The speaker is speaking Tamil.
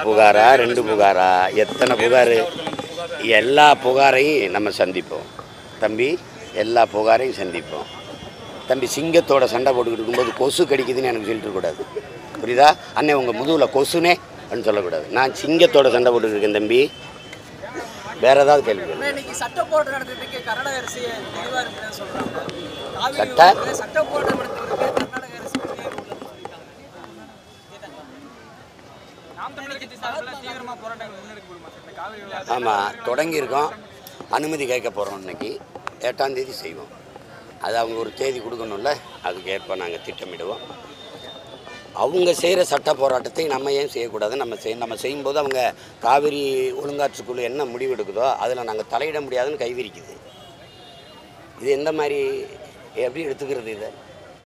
புகாரா ரெண்டு புகாரா எத்தனை புகார் எல்லா புகாரையும் நம்ம சந்திப்போம் தம்பி எல்லா புகாரையும் சந்திப்போம் தம்பி சிங்கத்தோட சண்டை போட்டுக்கிட்டு இருக்கும்போது கொசு கடிக்குதுன்னு எனக்கு சொல்லிட்டு இருக்கக்கூடாது புரியுதா அண்ணே உங்கள் முதுகில் கொசுனே அப்படின்னு சொல்லக்கூடாது நான் சிங்கத்தோட சண்டை போட்டுக்கிட்டு இருக்கேன் தம்பி வேற ஏதாவது கேள்வி கேளு. ஆனா இன்னைக்கு சட்ட போராட்டம் நடத்துறதுக்கு கர்நாடக அரசு தெளிவா இருக்குன்னு சொல்றாங்க காவிரி சட்ட? விவகாரத்துல சட்ட போராட்டம் நடத்துறதுக்கு கர்நாடக அரசு உறுதியா இருக்குன்னு சொல்லியிருக்காங்க நாம் தமிழர் கட்சி சார்பில் தீவிரமா போராட்டங்கள் முன்னெடுக்க முடியுமா சார் இந்த காவிரி விவகாரத்துல? ஆமாம் தொடங்கியிருக்கோம் அனுமதி கேட்க போகிறோம் இன்னைக்கு எட்டாம் தேதி செய்வோம் அது அவங்க ஒரு தேதி கொடுக்கணும்ல அதுக்கு ஏற்ப நாங்கள் திட்டமிடுவோம் அவங்க செய்கிற சட்ட போராட்டத்தை நம்ம ஏன் செய்யக்கூடாது நம்ம செய் நம்ம செய்யும்போது அவங்க காவிரி ஒழுங்காற்றுக்குழு என்ன முடிவு எடுக்குதோ அதில் நாங்கள் தலையிட முடியாதுன்னு கைவிரிக்குது இது எந்த மாதிரி எப்படி எடுத்துக்கிறது இதை